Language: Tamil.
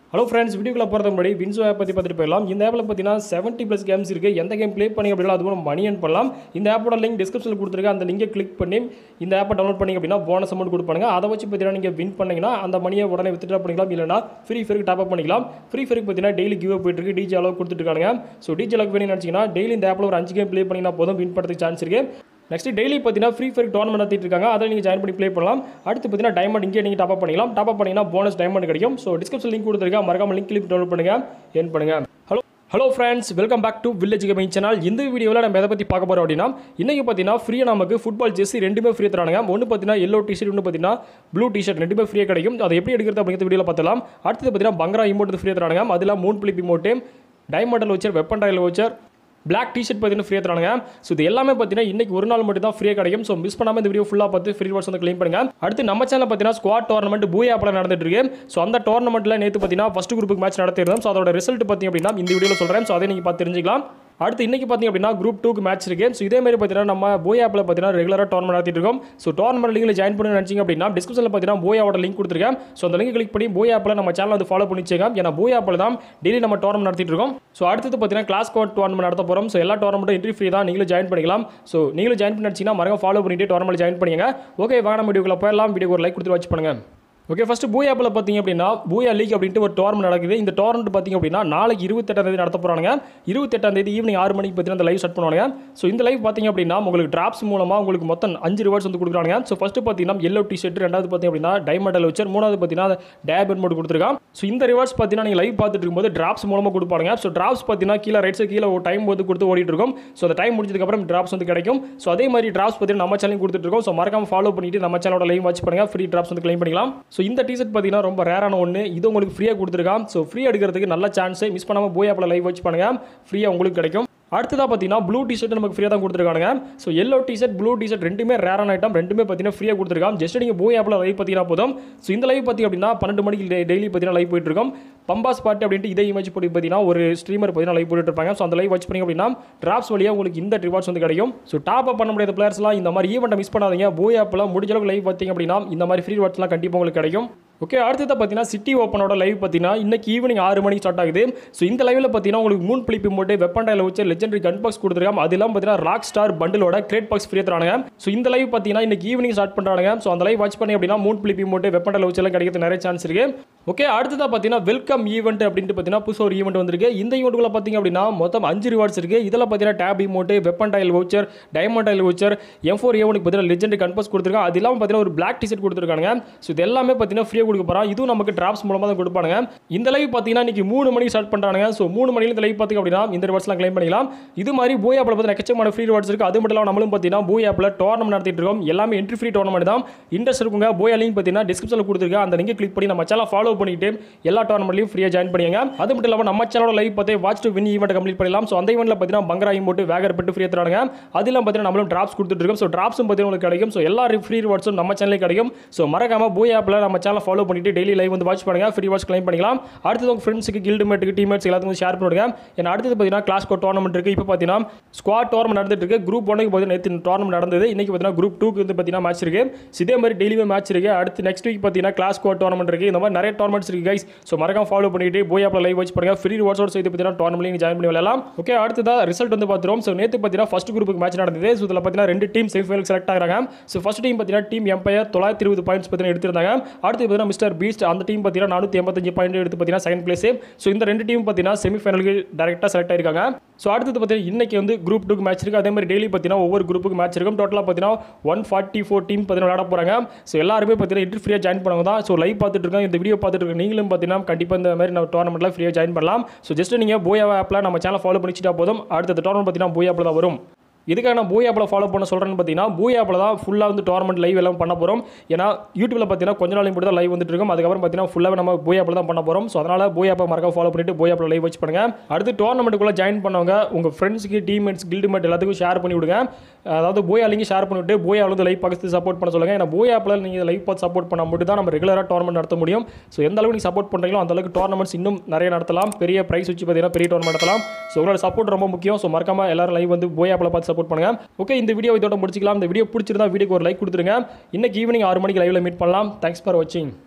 ஹலோ ஃப்ரெண்ட்ஸ் வீடியோக்குள்ள போகிறது முன்னாடி வின்சோ ஆப் பற்றி பார்த்துட்டு போயிடலாம் இந்த ஆப்பில் பார்த்தீங்கன்னா செவன்ட்டி ப்ளஸ் கேம்ஸ் இருக்குது எந்த கேம் ப்ளே பண்ணி அப்படின்னா அதுவும் மணி earn பண்ணலாம் இந்த ஆப்போட லிங்க் டிஸ்கிரிப்ஷனில் கொடுத்துருக்கேன் அந்த லிங்கை கிளிக் பண்ணி இந்த ஆப்பை டவுன்லோட் பண்ணி அப்படின்னா போனஸ் அமௌண்ட் கொடுப்பாங்க அதை வச்சு பார்த்தீங்கன்னா நீங்கள் வின் பண்ணீங்கன்னா அந்த மணியை உடனே வித்ட்ரா பண்ணிக்கலாம் இல்லைனா ஃப்ரீ ஃபயருக்கு டாப் அப் பண்ணிக்கலாம் ஃப்ரீ ஃபயருக்கு பார்த்தீங்கன்னா டெய்லி கிவ் போயிட்டு இருக்கு டிஜி அளவு கொடுத்துருக்காங்க ஸோ டிஜி அளவுக்கு வேணும்னு நினச்சிங்கன்னா டெய்லி இந்த ஆப்பில் ஒரு அஞ்சு கேம் ப்ளே பண்ணிங்கன்னா போதும் வின் பண்ணுறதுக்கு சான்ஸ் இருக்குது நெக்ஸ்ட் டெய்லி பார்த்தீங்கன்னா ஃப்ரீ ஃபயர் டோர்னமெண்ட் நடத்திட்டு இருக்காங்க அதை நீங்கள் ஜாயின் பண்ணி ப்ளே பண்ணலாம் அடுத்து பார்த்தீங்கன்னா டைமண்ட் இங்கே நீங்கள் டாப் அப் பண்ணிக்கலாம் டாப் அப் பண்ணிங்கன்னா போனஸ் டைமண்ட் கிடைக்கும் ஸோ டிஸ்கிரிப்ஷன் லிங்க் கொடுத்துருக்கேன் மறக்காம லிங்க் கிளிக் டவுன்லோட் பண்ணுங்க ஏன் பண்ணுங்க hello hello friends welcome back to village gaming channel இந்த வீடியோவில் நம்ம எதை பற்றி பார்க்க போகிறோம் அப்படின்னா இன்றைக்கி பார்த்தீங்கன்னா ஃப்ரீயாக நமக்கு ஃபுட்பால் ஜெர்சி ரெண்டுமே ஃப்ரீ தரானுங்க ஒன்று பார்த்தீங்கன்னா எல்லோ டிஷர்ட் ஒன்று பார்த்தீங்கன்னா ப்ளூ டிஷர்ட் ரெண்டுமே ஃப்ரீயாக கிடைக்கும் அதை எப்படி எடுக்கிறது அப்படிங்கிற வீடியோவில் பார்த்தலாம் அடுத்தது பார்த்தீங்கன்னா பங்கரா இமோட் ஃப்ரீயாக தரானுங்க அதில் மூணு பிளிப் இமோட்டு டைமண்டல் வச்சர் வெப்பன் டைல் வச்சர் பிளாக் டிஷர்ட் பார்த்தீங்கன்னா ஃப்ரீயாக தராங்க ஸோ இது எல்லாமே பார்த்தீங்கன்னா இன்னைக்கு ஒரு நாள் மட்டும் தான் ஃப்ரீயாக கிடைக்கும் ஸோ மிஸ் பண்ணாமல் இந்த வீடியோ ஃபுல்லாக பார்த்து ஃப்ரீ வாட்ஸ் வந்து க்ளைம் பண்ணுங்க அடுத்து நம்ம சேனல் பார்த்தீங்கன்னா ஸ்குவாட் டோர்னமெண்ட் பூயா ஆப்பில் நடந்துட்டு இருக்கு ஸோ அந்த டோர்னமெண்ட்டில் நேற்று பார்த்தீங்கன்னா ஃபஸ்ட் குரூப்புக்கு மேட்ச் நடத்திருந்தோம் ஸோ அதோட ரிசல்ட் பார்த்தீங்க அப்படின்னா இந்த வீடியோவில் சொல்கிறேன் ஸோ அதை நீங்கள் பார்த்து தெரிஞ்சுக்கலாம் அடுத்து இன்னைக்கு பார்த்தீங்க அப்படின்னா குரூப் டூக்கு மேட்ச் இருக்கு ஸோ இதே மாதிரி பார்த்தீங்கன்னா நம்ம போய் ஆப்பில் பார்த்தீங்கன்னா ரெகுலராக டோர்னமெண்ட் நடத்திட்டு இருக்கோம் ஸோ டோர்னமெண்ட் லிங்கில் ஜாயின் பண்ணி நினச்சிங்க அப்படின்னா டிஸ்கிரிப்ஷனில் பார்த்தீங்கன்னா போயாவோட லிங்க் கொடுத்துருக்கேன் ஸோ அந்த லிங்க் கிளிக் பண்ணி போய் ஆப்பில் நம்ம சேனல் வந்து ஃபாலோ பண்ணி வச்சுங்க ஏன்னா போய் ஆப்பில் தான் டெய்லி நம்ம டோர்னமெண்ட் நடத்திட்டு இருக்கோம் ஸோ அடுத்தது பார்த்தீங்கன்னா கிளாஸ் கோட் டோர்னமெண்ட் நடத்த போகிறோம் ஸோ எல்லா டோர்னமெண்ட்டும் என்ட்ரி ஃப்ரீ தான் நீங்களும் ஜாயின் பண்ணிக்கலாம் ஸோ நீங்களும் ஜாயின் பண்ணி நினச்சிங்கன்னா மறக்காம ஃபாலோ பண்ணிட்டு டோர்னமெண்ட் ஜாயின் பண்ணிங்க ஓகே வாங்க நம்ம வீடியோக்குள்ள போயிடலாம் வீடியோ ஒரு லைக் கொடுத்து வாட்ச் பண்ணுங்க ஓகே ஃபர்ஸ்ட் பூயா ஆப்பில் பார்த்தீங்க அப்படின்னா பூயா லீக் அப்படின்ட்டு ஒரு டோர்னமெண்ட் நடக்குது இந்த டோர்னமெண்ட் பார்த்தீங்க அப்படின்னா நாளைக்கு இருபத்தெட்டாம் தேதி நடத்த போகிறாங்க இருபத்தெட்டாம் தேதி ஈவினிங் ஆறு மணிக்கு பார்த்தீங்கன்னா அந்த லைவ் ஸ்டார்ட் பண்ணுவாங்க ஸோ இந்த லைவ் பார்த்தீங்க அப்படின்னா உங்களுக்கு டிராப்ஸ் மூலமாக உங்களுக்கு மொத்தம் அஞ்சு ரிவார்ட்ஸ் வந்து கொடுக்குறாங்க ஸோ ஃபஸ்ட்டு பார்த்தீங்கன்னா எல்லோ டி ஷர்ட் ரெண்டாவது பார்த்தீங்க அப்படின்னா டைமண்ட் வச்சர் மூணாவது பார்த்தீங்கன்னா டேபன் மோட் கொடுத்துருக்கான் ஸோ இந்த ரிவார்ட்ஸ் பார்த்தீங்கன்னா நீங்கள் லைவ் பார்த்துட்டு இருக்கும்போது டிராப்ஸ் மூலமாக கொடுப்பாங்க ஸோ டிராப்ஸ் பார்த்தீங்கன்னா கீழே ரைட் சைடு கீழே ஒரு டைம் வந்து கொடுத்து ஓடிட்டு இருக்கும் ஸோ அந்த டைம் முடிஞ்சதுக்கப்புறம் டிராப்ஸ் வந்து கிடைக்கும் ஸோ அதே மாதிரி டிராப்ஸ் பார்த்தீங்கன்னா நம்ம சேனல் கொடுத்துட்டு இருக்கோம் ஸோ மறக்காம ஃபாலோ பண்ணிட்டு நம்ம சேனலோட லைவ் வாட்ச் பண்ணுங்க ஃப்ரீ டிராப்ஸ் வந்து கிளைம் பண்ணிக்கலாம் ஸோ இந்த டிஷர்ட் பார்த்தீங்கன்னா ரொம்ப ரேரான ஒன்று இது உங்களுக்கு ஃப்ரீயாக கொடுத்துருக்கான் ஸோ ஃப்ரீ எடுக்கிறதுக்கு நல்ல சான்ஸ் மிஸ் பண்ணாமல் போய் ஆப்பில் லைவ் வாட்ச் பண்ணுங்க ஃப்ரீயாக உங்களுக்கு கிடைக்கும் அடுத்ததாக பார்த்தீங்கன்னா ப்ளூ டிஷர்ட் நமக்கு ஃப்ரீயாக தான் கொடுத்துருக்காங்க so yellow T shirt blue T shirt ரெண்டுமே ரேரான ஐட்டம் ரெண்டுமே பார்த்தீங்கன்னா ஃப்ரீயாக கொடுத்துருக்காங்க ஜஸ்ட் நீங்கள் போய் ஆப்பில் லைவ் பார்த்தீங்கன்னா போதும் ஸோ இந்த லைவ் பார்த்திங்க அப்படின்னா பன்னெண்டு மணிக்கு டெய்லி பார்த்தீங்கன்னா லைவ் போயிட்டு இருக்கும் பம்பாஸ் பாட்டு அப்படின்ட்டு இதே இமேஜ் போட்டு பார்த்தீங்கன்னா ஒரு ஸ்ட்ரீமர் பார்த்தீங்கன்னா லைவ் போட்டுட்டு இருப்பாங்க ஸோ அந்த லைவ் வாட்ச் பண்ணிங்க அப்படின்னா டிராப்ஸ் வழியாக உங்களுக்கு இந்த ரிவார்ட்ஸ் வந்து கிடைக்கும் ஸோ டாப் அப் பண்ண முடியாத பிளேயர்ஸ்லாம் இந்த மாதிரி ஈவெண்ட்டை மிஸ் பண்ணாதீங்க போய் ஆப்பில் முடிஞ்ச அளவுக்கு லைவ் பார்த்தீங்க அப்படின்னா இந்த மாதிரி ஃப்ரீ ரிவார்ட்ஸ்லாம் கண்டிப்பாக உங்களுக்கு கிடைக்கும் ஓகே அடுத்தது பார்த்தீங்கன்னா சிட்டி ஓப்பனோட லைவ் பார்த்தீங்கன்னா இன்னைக்கு ஈவினிங் ஆறு மணிக்கு ஸ்டார்ட் ஆகுது ஸோ இந்த லைவில் பார்த்தீங்கன்னா உங்களுக்கு மூணு பிளிப்பி போட்டு வெப்பன் டைல வச்சு லெஜெண்டரி கன் பாக்ஸ் கொடுத்துருக்காங்க அது இல்லாமல் பார்த்தீங்கன்னா ராக் ஸ்டார் பண்டிலோட கிரேட் பாக்ஸ் ஃப்ரீ தராங்க ஸோ இந்த லைவ் பார்த்தீங்கன்னா இன்னைக்கு ஈவினிங் ஸ்டார்ட் பண்ணுறாங்க ஸோ அந்த லைவ் வாட்ச் பண்ணி அப்படின்னா மூணு பிளிப்பி போட்டு வெப்பன் டைல வச்சு எல்லாம் கிடைக்கிறது நிறைய சான்ஸ் இருக்கு ஓகே அடுத்ததாக பார்த்தீங்கன்னா வெல்கம் ஈவெண்ட் அப்படின்ட்டு பார்த்தீங்கன்னா புதுசு ஒரு ஈவெண்ட் வந்திருக்கு இந்த ஈவெண்ட்டுக்குள்ள பார்த்தீங்க அப்படின்னா மொத்தம் அஞ்சு ரிவார்ட்ஸ் இருக்கு இதில் பார்த்தீங்கன்னா tab emote weapon tile voucher diamond tile voucher M four ஏவனுக்கு பார்த்தீங்கன்னா லெஜெண்டரி கன்பஸ் கொடுத்துருக்காங்க அது இல்லாமல் பார்த்தீங்கன்னா ஒரு பிளாக் டிஷர்ட் கொடுத்துருக்காங்க ஸோ இது எல்லாமே பார்த்தீங்கன்னா ஃப்ரீயாக கொடுக்க போகிறோம் இதுவும் நமக்கு டிராப்ஸ் மூலமாக தான் கொடுப்பாங்க இந்த லைவ் பார்த்தீங்கன்னா இன்னைக்கு மூணு மணிக்கு ஸ்டார்ட் பண்ணுறாங்க ஸோ மூணு மணில இந்த லைவ் பார்த்தீங்க அப்படின்னா இந்த ரிவார்ட்ஸ்லாம் கிளைம் பண்ணிக்கலாம் இது மாதிரி போய் ஆப்பில் பார்த்து எக்கச்சக்கமான ஃப்ரீ ரிவார்ட்ஸ் இருக்குது அது மட்டும் இல்லாமல் நம்மளும் பார்த்தீங்கன்னா போய் ஆப்பில் டோர்னமெண்ட் நடத்திட்டு இருக்கோம் எல்லாமே என்ட்ரி ஃப்ரீ டோர்னமெண்ட் தான் இன்ட்ரெஸ்ட் இருக்குங்க போய் லிங்க் பார்த்தீங்கன்னா டிஸ்கிரிப்ஷனில் கொடுத்துருக்கேன் அந்த லிங்கை கிளிக் பண்ணி நம்ம சேனல் ஃபாலோ பண்ணிட்டு எல்லா டோர்னமெண்ட்லையும் ஃப்ரீயாக ஜாயின் பண்ணிங்க அது மட்டும் இல்லாமல் நம்ம சேனலோட லைவ் பார்த்து watch to win event complete பண்ணலாம் ஸோ அந்த ஈவெண்ட்டில் பார்த்தீங்கன்னா பங்கரா இமோட்டு வேகர் பெட்டு ஃப்ரீயாக தராங்க அது இல்லாமல் பார்த்தீங்கன்னா நம்மளும் டிராப்ஸ் கொடுத்துட்டு இருக்கோம் ஸோ டிராப்ஸும் பார்த்தீங்கன்னா உங்களுக்கு கிடைக்கும் ஸோ எல்லா ஃப்ரீ ரிவார்ட்ஸும் நம்ம சேனலே கிடைக்கும் ஸோ மறக்காம போய் ஆப்பில் நம்ம சேனல் ஃபாலோ பண்ணிட்டு டெய்லி லைவ் வந்து வாட்ச் பண்ணுங்க ஃப்ரீ வாட்ச் கிளைம் பண்ணிக்கலாம் அடுத்தது உங்கள் ஃப்ரெண்ட்ஸுக்கு கில்டு மேட்டுக்கு டீமேட்ஸ் எல்லாத்துக்கும் ஷேர் பண்ணுங்க ஏன்னா அடுத்தது பார்த்தீங்கன்னா கிளாஸ் கோ டோர்னமெண்ட் இருக்குது இப்போ பார்த்தீங்கன்னா ஸ்குவாட் டோர்னமெண்ட் நடந்துட்டு இருக்கு குரூப் ஒன்னுக்கு பார்த்தீங்கன்னா நேற்று டோர்னமெண்ட் நடந்தது இன்னைக்கு பார்த்தீங்கன்னா குரூப் டூக்கு வந்து பார்த்தீங்கன்னா மேட்ச் இருக்கு So, இதே மாதிரி டெய்லியுமே மேட்ச் இருக்கு அடுத்து நெக்ஸ்ட் வீக் பார்த்தீங்கன்னா கிளாஸ் கோ டோர்னமெண்ட் இருக்கு இந்த மாதிரி நிறைய டோர்னமெண்ட்ஸ் இருக்கு கைஸ் ஸோ மறக்காம ஃபாலோ பண்ணிட்டு போய் ஆப்பில் லைவ் வாட்ச் பண்ணுங்க ஃப்ரீ ரிவார்ட்ஸோட சேர்த்து பார்த்தீங்கன்னா டோர்னமெண்ட் ஜாயின் பண்ணி விளையாடலாம் ஓகே அடுத்ததா ரிசல்ட் வந்து பார்த்துருவோம் ஸோ நேற்று பார்த்தீங்கன்னா ஃபர்ஸ்ட் குரூப்புக்கு மேட்ச் நடந்தது ஸோ இதில் பார்த்தீங்கன்னா ரெண்டு டீம் செமிஃபைனல் செலக்ட் ஆகிறாங்க ஸோ ஃபர்ஸ்ட் டீம் பார்த்தீங்கன்னா டீம் எம்பையர் தொள்ளாயிரத்தி இருபது பாயிண்ட்ஸ் பார்த்தீங்கன்னா எடுத்திருந்தாங்க அடுத்து பார்த்தீங்கன்னா மிஸ்டர் பீஸ்ட் அந்த டீம் பார்த்தீங்கன்னா நானூற்றி எண்பத்தஞ்சு பாயிண்ட் எடுத்து பார்த்தீங்கன்னா செகண்ட் பிளேஸ் ஸோ இந்த ரெண்டு டீம் பார்த்தீங்கன்னா செமிஃபைனலுக்கு டேரெக்டாக செலக்ட் ஆயிருக்காங்க ஸோ அடுத்தது பார்த்தீங்கன்னா இன்னைக்கு வந்து குரூப் டூக்கு மேட்ச் இருக்குது அதே மாதிரி டெய்லி பார்த்தீங்கன்னா ஒவ்வொரு குரூப்புக்கு மேட்ச் இருக்கும் டோட்டலாக பார்த்தீங்கன்னா ஒன் ஃபார்ட்டி ஃபோர் டீம் பார்த்தீங்கன்னா விளையாட போகிறாங்க ஸோ எல்லாருமே பார்த்தீங்கன்னா இன்ட்ரி ஃப்ரீயாக ஜாயின் பண்ணுவாங்க தான் ஸோ லைவ் பார்த்துட்டு இருக்காங்க இந்த வீடியோ பார்த்துட்டு இருக்க நீங்களும் பார்த்தீங்கன்னா கண்டிப்பாக இந்த மாதிரி நம்ம டோர்னமெண்ட்டில் ஃப்ரீயாக ஜாயின் பண்ணலாம் ஸோ ஜஸ்ட் நீங்கள் போயா ஆப்பில் நம்ம சேனல் ஃபாலோ பண்ணிச்சிட்டா போதும் அடுத்த டோர்னமெண்ட் பார்த்தீங்கன்னா போய் ஆப்பில் தான் வரும் இதுக்காக நான் பூய் ஆப்பில் ஃபாலோ பண்ண சொல்கிறேன்னு பார்த்தீங்கன்னா பூய் ஆப்பில் தான் ஃபுல்லாக வந்து டோர்னமெண்ட் லைவ் எல்லாம் பண்ண போகிறோம் ஏன்னா யூடியூப்பில் பார்த்தீங்கன்னா கொஞ்ச நாளைக்கு மட்டும் தான் லைவ் வந்துட்டு இருக்கும் அதுக்கப்புறம் பார்த்தீங்கன்னா ஃபுல்லாக நம்ம பூய் ஆப்பில் தான் பண்ண போகிறோம் ஸோ அதனால் பூய் ஆப்பை மறக்காம ஃபாலோ பண்ணிட்டு பூய் ஆப்பில் லைவ் வச்சு பண்ணுங்க அடுத்து டோர்னமெண்ட்டுக்குள்ளே ஜாயின் பண்ணவங்க உங்கள் ஃப்ரெண்ட்ஸுக்கு டீம்மேட்ஸ் கில்டு மேட் எல்லாத்துக்கும் ஷேர் பண்ணி விடுங்க அதாவது போய் லிங்க் ஷேர் பண்ணிவிட்டு போய் வந்து லைவ் பார்த்து சப்போர்ட் பண்ண சொல்லுங்கள் ஏன்னா போய் ஆப்பில் நீங்கள் லைவ் பார்த்து சப்போர்ட் பண்ணால் மட்டும் தான் நம்ம ரெகுலராக டோர்னமெண்ட் நடத்த முடியும் ஸோ எந்த அளவுக்கு நீங்கள் சப்போர்ட் பண்ணுறீங்களோ அந்த அளவுக்கு டோர்னமெண்ட்ஸ் இன்னும் நிறைய நடத்தலாம் பெரிய ப்ரைஸ் வச்சு பார்த்தீங்கன்னா பெரிய டோர்னமெண்ட் நடத்தலாம் ஸோ உங்களோட சப்போர்ட் ரொம்ப முக்கியம் ஸோ மறக்காம எல்லாரும் லைவ் வந்து போய் ஆப்பில் பார்த்து சப்போர்ட் பண்ணுங்க ஓகே இந்த வீடியோ இதோட முடிச்சிக்கலாம் இந்த வீடியோ பிடிச்சிருந்தா வீடியோக்கு ஒரு லைக் கொடுத்துருங்க இன்னைக்கு ஈவினிங் ஆறு மணிக்கு லைவ்ல மீட் பண்ணலாம் தேங்க்ஸ் ஃபார் வாட்சிங்